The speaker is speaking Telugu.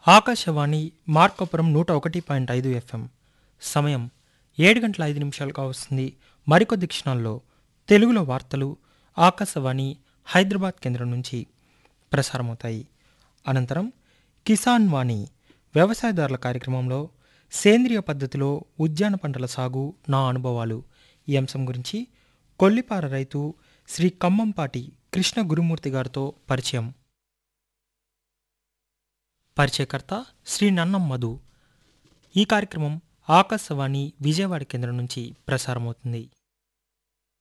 ఆకాశవాణి మార్కపురం నూట ఒకటి పాయింట్ ఐదు ఎఫ్ఎం సమయం ఏడు గంటల ఐదు నిమిషాలుగా వస్తుంది మరికొద్ది క్షణాల్లో తెలుగులో వార్తలు ఆకాశవాణి హైదరాబాద్ కేంద్రం నుంచి ప్రసారమవుతాయి అనంతరం కిసాన్ వాణి వ్యవసాయదారుల కార్యక్రమంలో సేంద్రియ పద్ధతిలో ఉద్యాన పంటల సాగు నా అనుభవాలు ఈ అంశం గురించి కొల్లిపార రైతు శ్రీ కమ్మంపాటి కృష్ణ గురుమూర్తి గారితో పరిచయం పరిచయకర్త శ్రీ నన్నం మధు ఈ కార్యక్రమం ఆకాశవాణి విజయవాడ కేంద్రం నుంచి ప్రసారమవుతుంది